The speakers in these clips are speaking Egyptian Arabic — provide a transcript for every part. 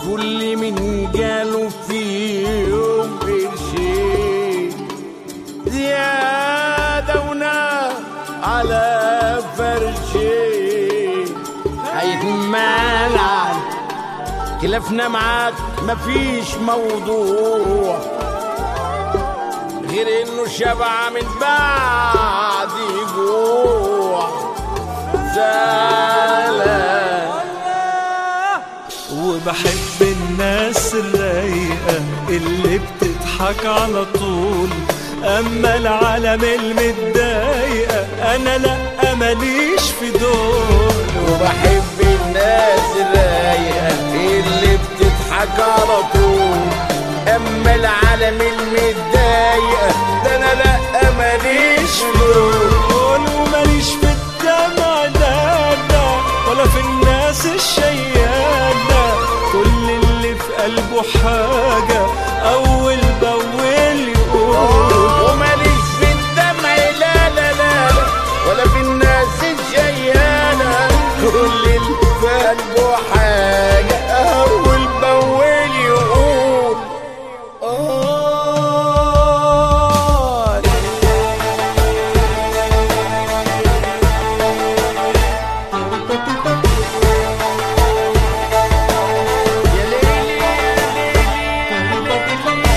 كل من جاله في يوم قرشين زيادة ونار على فرشين هيتمنع خلافنا معاك مفيش موضوع غير انه شبع من بعد جوع زعلان وبحب الناس الرايقة اللي بتضحك على طول أما العالم المتضايقة أنا لأ ماليش في دول وبحب الناس الرايقة اللي بتضحك على طول اما العالم المتضايقة ده انا لا ماليش دول وماليش في الدمع لا لا ولا في الناس الشيانة كل اللي في قلبه حاجة أول بأول يقول وماليش في الدمع لا لا لا لا ولا في الناس الجيانة كل اللي في قلبه حاجة أول بأول يقول آه يا ليلي يا ليلي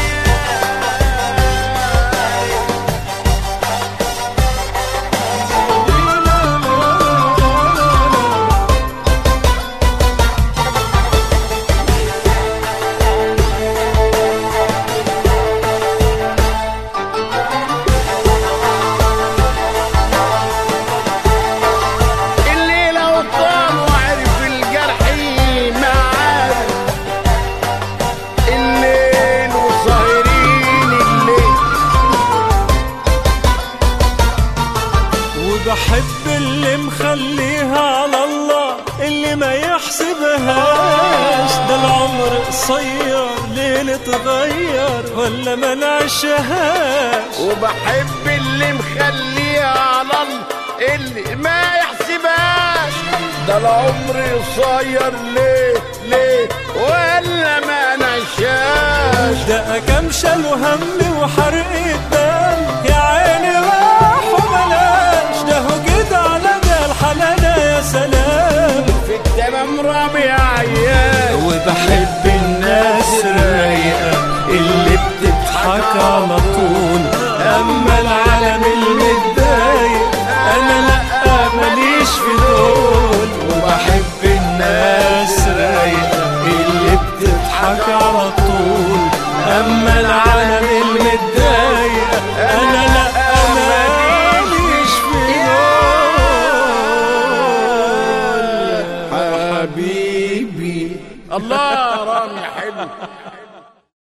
اللي لو طال وعرف الجرح معاه الليل وسهرين الليل وبحب اللي مخليها على الله اللي ما يحسبهاش ده العمر قصير ليه نتغير ولا ما نعيشهاش وبحب اللي مخليها على الله اللي ما يحسبهاش ده العمر قصير ليه ليه ولا ما نعشاش ده كم شال وهم وحرق الدم يا عيني راح وبلاش ده هو كده على ده الحلالة يا سلام في التمام رامي عيال وبحب الناس الرايقة اللي بتضحك على طول أما العالم المتضايق أنا لأ ماليش في دول وبحب الناس الرايقة اللي بتضحك على طول أما العالم المتضايق أنا لأ ماليش في دول حبيبي الله رامي حلو